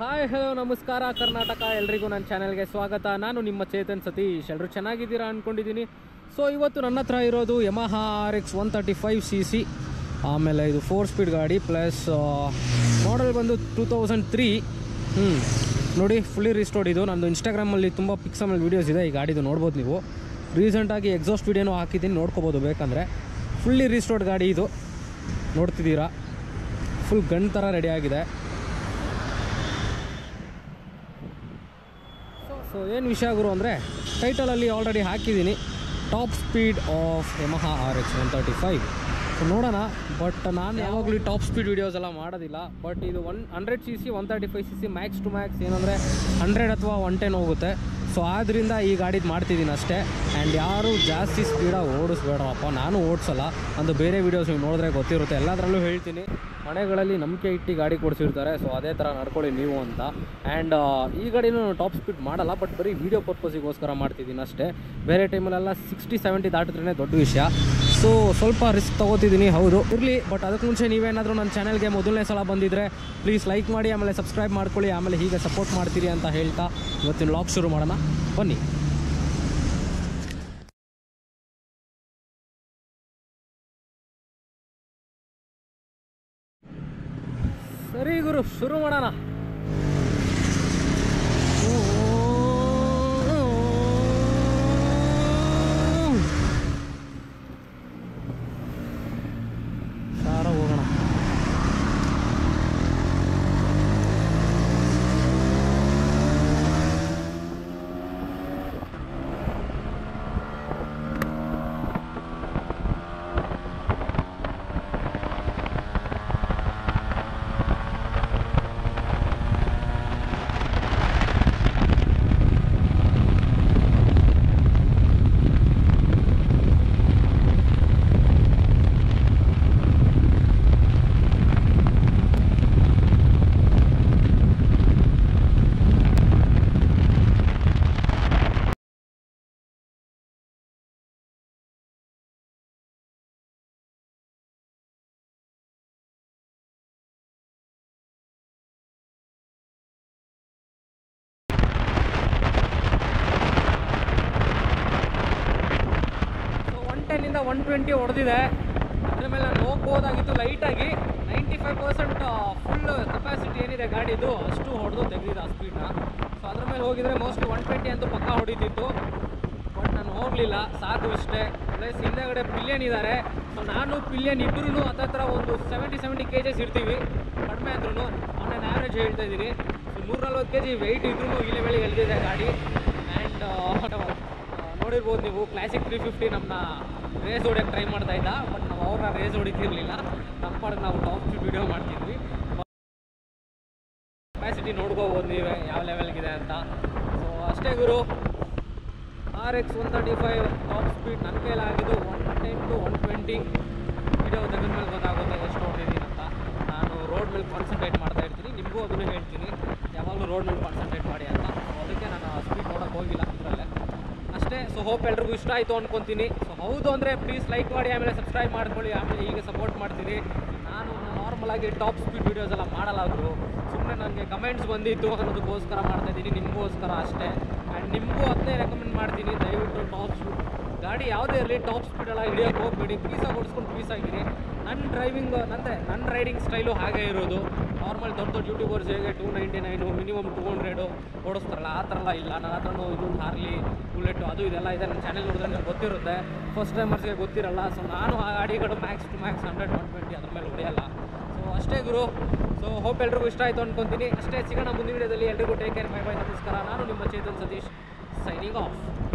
hi hello ನಮಸ್ಕಾರ ಕರ್ನಾಟಕ ಎಲ್ರಿಗೂ ನನ್ನ ಚಾನೆಲ್ಗೆ ಸ್ವಾಗತ ನಾನು ನಿಮ್ಮ ಚೇತನ್ ಸತೀಶ್ ಎಲ್ಲರೂ ಚೆನ್ನಾಗಿದ್ದೀರಾ ಅಂದ್ಕೊಂಡಿದ್ದೀನಿ ಸೊ ಇವತ್ತು ನನ್ನ ಹತ್ರ ಇರೋದು Yamaha R X one thirty five C C ಆಮೇಲೆ ಇದು ಫೋರ್ ಸ್ಪೀಡ್ ಗಾಡಿ ಪ್ಲಸ್ ಮಾಡಲ್ ಬಂದು ಟೂ ತೌಸಂಡ್ ತ್ರೀ ಹ್ಞೂ ನೋಡಿ ಫುಲ್ಲಿ ರಿಸ್ಟೋರ್ಡ್ ಇದು ನಂದು ಇನ್ಸ್ಟಾಗ್ರಾಮಲ್ಲಿ ತುಂಬ ಪಿಕ್ಸ್ ಆಮೇಲೆ ವೀಡಿಯೋಸ್ ಇದೆ ಈ ಗಾಡಿದು ನೋಡ್ಬೋದು ನೀವು ರೀಸೆಂಟಾಗಿ ಎಕ್ಸಾಸ್ಟ್ ವೀಡಿಯೋನೂ ಹಾಕಿದ್ದೀನಿ ನೋಡ್ಕೋಬೋದು ಬೇಕಂದರೆ ಫುಲ್ಲಿ ರಿಸ್ಟೋರ್ಡ್ ಗಾಡಿ ಇದು ನೋಡ್ತಿದ್ದೀರಾ ಫುಲ್ ಗನ್ ಥರ ರೆಡಿಯಾಗಿದೆ ಸೊ ಏನು ವಿಷಯ ಗುರು ಅಂದರೆ ಟೈಟಲಲ್ಲಿ ಆಲ್ರೆಡಿ ಹಾಕಿದ್ದೀನಿ top speed of Yamaha R X one thirty five so ನೋಡೋಣ ಬಟ್ ನಾನು ಯಾವಾಗಲೂ ಟಾಪ್ ಸ್ಪೀಡ್ ವೀಡಿಯೋಸ್ ಎಲ್ಲ ಮಾಡೋದಿಲ್ಲ ಬಟ್ ಇದು one hundred C C one thirty five C C max to max ಏನಂದರೆ ಹಂಡ್ರೆಡ್ ಅಥವಾ ಒನ್ ಟೆನ್ ಹೋಗುತ್ತೆ ಸೊ ಆದ್ದರಿಂದ ಈ ಗಾಡಿದು ಮಾಡ್ತಿದ್ದೀನಿ ಅಷ್ಟೇ ಆ್ಯಂಡ್ ಯಾರು ಜಾಸ್ತಿ ಸ್ಪೀಡಾಗಿ ಓಡಿಸ್ಬೇಡಪ್ಪ ನಾನು ಓಡಿಸಲ್ಲ ಒಂದು ಬೇರೆ ವೀಡಿಯೋಸ್ ನೀವು ನೋಡಿದ್ರೆ ಗೊತ್ತಿರುತ್ತೆ ಎಲ್ಲದರಲ್ಲೂ ಹೇಳ್ತೀನಿ ಮನೆಗಳಲ್ಲಿ ನಂಬಿಕೆ ಇಟ್ಟು ಗಾಡಿ ಕೊಡಿಸಿರ್ತಾರೆ ಸೊ ಅದೇ ಥರ ನಡ್ಕೊಳ್ಳಿ ನೀವು ಅಂತ ಆ್ಯಂಡ್ ಈ ಗಾಡಿನೂ ಟಾಪ್ ಸ್ಪೀಡ್ ಮಾಡಲ್ಲ ಬಟ್ ಬರೀ ವೀಡಿಯೋ ಪರ್ಪಸಿಗೋಸ್ಕರ ಮಾಡ್ತಿದ್ದೀನಿ ಅಷ್ಟೇ ಬೇರೆ ಟೈಮಲ್ಲೆಲ್ಲ ಸಿಕ್ಸ್ಟಿ ಸೆವೆಂಟಿ ದಾಟಿದ್ರೇ ದೊಡ್ಡ ವಿಷಯ ಸೊ ಸ್ವಲ್ಪ ರಿಸ್ಕ್ ತೊಗೋತಿದ್ದೀನಿ ಹೌದು ಇರಲಿ ಬಟ್ ಅದಕ್ಕೆ ಮುಂಚೆ ನೀವೇನಾದರೂ ನನ್ನ ಚಾನಲ್ಗೆ ಮೊದಲನೇ ಸಲ ಬಂದಿದ್ದರೆ ಪ್ಲೀಸ್ ಲೈಕ್ ಮಾಡಿ ಆಮೇಲೆ ಸಬ್ಸ್ಕ್ರೈಬ್ ಮಾಡ್ಕೊಳ್ಳಿ ಆಮೇಲೆ ಹೀಗೆ ಸಪೋರ್ಟ್ ಮಾಡ್ತೀರಿ ಅಂತ ಹೇಳ್ತಾ ಇವತ್ತಿನ ಲಾಗ್ ಶುರು ಮಾಡೋಣ ಬನ್ನಿ ಸರಿ ಗುರು ಶುರು ಮಾಡೋಣ ಸಾರ ಹೋಗೋಣ ಸೊ ಒನ್ ಟೆನ್ನಿಂದ ಒನ್ ಟ್ವೆಂಟಿ ಹೊಡೆದಿದೆ ಅದ್ರ ಮೇಲೆ ನಾನು ಹೋಗ್ಬೋದಾಗಿತ್ತು ಲೈಟಾಗಿ ninety five percent full capacity ಏನಿದೆ ಗಾಡಿದು ಅಷ್ಟು ಹೊಡೆದು ತೆಗೆದಿದೆ ಆ ಸ್ಪೀಡ್ನ ಸೊ ಅದ್ರ ಮೇಲೆ ಹೋಗಿದ್ರೆ ಮೋಸ್ಟ್ಲಿ ಒನ್ ಟ್ವೆಂಟಿ ಅಂತೂ ಪಕ್ಕ ಹೊಡಿತಿತ್ತು ಬಟ್ ನಾನು ಹೋಗಲಿಲ್ಲ ಸಾಕು ಇಷ್ಟೇ ಪ್ಲಸ್ ಹಿಂದೆಗಡೆ ಪಿಲಿಯನ್ ಇದ್ದಾರೆ ಸೊ ನಾನು ಪಿಲಿಯನ್ ಇಬ್ಬರೂ ಹತ್ತತ್ರ ಒಂದು ಸೆವೆಂಟಿ ಸೆವೆಂಟಿ ಕೆ ಜಸ್ ಇರ್ತೀವಿ ಕಡಿಮೆ ಅಂದ್ರೂ ಆನ್ ಆ್ಯಾವ್ರೇಜ್ ಹೇಳ್ತಾ ಇದ್ದೀನಿ ಸೊ ನೂರ ನಲ್ವತ್ತು ಕೆ ಜಿ ವೆಯ್ಟ್ ಇದ್ರೂ ಇಲ್ಲೇ ಬೆಳಿಗ್ಗೆ ಎಲ್ದಿದೆ ಗಾಡಿ ಆ್ಯಂಡ್ ನೋಡಿರ್ಬೋದು ನೀವು ಕ್ಲಾಸಿಕ್ ತ್ರೀ ಫಿಫ್ಟಿ ನಮ್ಮನ್ನ ರೇಸ್ ಹೊಡ್ಯಕ್ಕೆ ಟ್ರೈ ಮಾಡ್ತಾ ಇದ್ದ ಬಟ್ ನಾವು ಅವ್ರನ್ನ ರೇಸ್ ಹೊಡಿತಿರ್ಲಿಲ್ಲ ನಮ್ಮ ಪಾಡಿಗೆ ನಾವು ಟಾಪ್ ಸ್ಪೀಡ್ ವಿಡಿಯೋ ಮಾಡ್ತಿದ್ವಿ ಕೆಪಾಸಿಟಿ ನೋಡ್ಕೋಬೋದು ನೀವೇ ಯಾವ ಲೆವೆಲ್ಗಿದೆ ಅಂತ ಸೊ ಅಷ್ಟೇ ಗುರು R X one thirty five top speed ನನ್ನ ಕೈಲಾಗಿದ್ದು one ten to one twenty video ತೆಗೆದ ಮೇಲೆ ಗೊತ್ತಾಗುತ್ತೆ ಎಷ್ಟು ಹೊಡೆದಿದ್ದೀನಿ ಅಂತ ನಾನು ರೋಡ್ ಮೇಲೆ ಕಾನ್ಸಂಟ್ರೇಟ್ ಮಾಡ್ತಾ ಇರ್ತೀನಿ ನಿಮಗೂ ಅದನ್ನು ಹೇಳ್ತೀನಿ ಯಾವಾಗಲೂ ರೋಡ್ ಮೇಲೆ ಕಾನ್ಸಂಟ್ರೇಟ್ ಮಾಡಿ ಅಂತ ಸೊ ಅದಕ್ಕೆ ನಾನು ಸ್ಪೀಡ್ ನೋಡೋಕೆ ಹೋಗಿಲ್ಲ ಇದರಲ್ಲೇ ಅಷ್ಟೇ ಸೊ ಹೋಪ್ ಎಲ್ರಿಗೂ ಇಷ್ಟ ಆಯಿತು ಅನ್ಕೊತೀನಿ ಸೊ ಹೌದು ಅಂದರೆ ಪ್ಲೀಸ್ ಲೈಕ್ ಮಾಡಿ ಆಮೇಲೆ ಸಬ್ಸ್ಕ್ರೈಬ್ ಮಾಡ್ಕೊಳ್ಳಿ ಆಮೇಲೆ ಹೀಗೆ ಸಪೋರ್ಟ್ ಮಾಡ್ತೀನಿ ನಾನು ನಾರ್ಮಲ್ ಆಗಿ ಟಾಪ್ ಸ್ಪೀಡ್ ವೀಡಿಯೋಸ್ ಎಲ್ಲ ಮಾಡಲ್ಲ ಗುರು ಸುಮ್ಮನೆ ನನಗೆ ಕಮೆಂಟ್ಸ್ ಬಂದಿತ್ತು ಅನ್ನೋದಕ್ಕೋಸ್ಕರ ಮಾಡ್ತಾ ಇದ್ದೀನಿ ನಿಮಗೋಸ್ಕರ ಅಷ್ಟೇ ಆ್ಯಂಡ್ ನಿಮಗೂ ಅದನ್ನೇ ರೆಕಮೆಂಡ್ ಮಾಡ್ತೀನಿ ದಯವಿಟ್ಟು ಟಾಪ್ ಸ್ಪೀಡ್ ಗಾಡಿ ಯಾವುದೇ ಇರಲಿ ಟಾಪ್ ಸ್ಪೀಡೆಲ್ಲ ಹಿಡಿಯೋಕೆ ಹೋಗ್ಬೇಡಿ ಪೀಸಾಗಿ ಓಡಿಸ್ಕೊಂಡು ಪೀಸ್ ಆಗಿರಿ ನನ್ನ ಡ್ರೈವಿಂಗ್ ನಂತೆ ನನ್ನ ರೈಡಿಂಗ್ ಸ್ಟೈಲು ಹಾಗೆ ಇರೋದು ನಾರ್ಮಲ್ ದೊಡ್ಡ ದೊಡ್ಡ ಯೂಟ್ಯೂಬರ್ಸ್ ಹೇಗೆ two ninety nine minimum two hundred ಓಡಿಸ್ತಾರಲ್ಲ ಆ ಥರ ಎಲ್ಲ ಇಲ್ಲ ನನ್ನ ಹತ್ರನೂ ಇದೊಂದು ಹಾರ್ಲಿ ಬುಲೆಟು ಅದು ಇದೆಲ್ಲ ಇದೆ ನನ್ನ ಚಾನೆಲ್ ನೋಡಿದ್ರೆ ನನಗೆ ಗೊತ್ತಿರುತ್ತೆ ಫಸ್ಟ್ ಟೈಮರ್ಸ್ಗೆ ಗೊತ್ತಿರಲ್ಲ ಸೊ ನಾನು ಆ ಗಾಡಿಗಳು max to max hundred one twenty ಅದ್ರ ಮೇಲೆ ಹೊಡೆಯಲ್ಲ ಸೊ ಅಷ್ಟೇ ಗುರು ಸೊ ಹೋಪ್ ಎಲ್ರಿಗೂ ಇಷ್ಟ ಆಯಿತು ಅನ್ಕೊತೀನಿ ಅಷ್ಟೇ ಸಿಗೋಣ ಮುಂದಿನ ವಿಡಿಯೋದಲ್ಲಿ ಎಲ್ರಿಗೂ ಟೇಕ್ ಕೇರ್ ಬೈ ಬೈ ನಮಸ್ಕಾರ ನಾನು ನಿಮ್ಮ ಚೇತನ್ ಸತೀಶ್ ಸೈನಿಂಗ್ ಆಫ್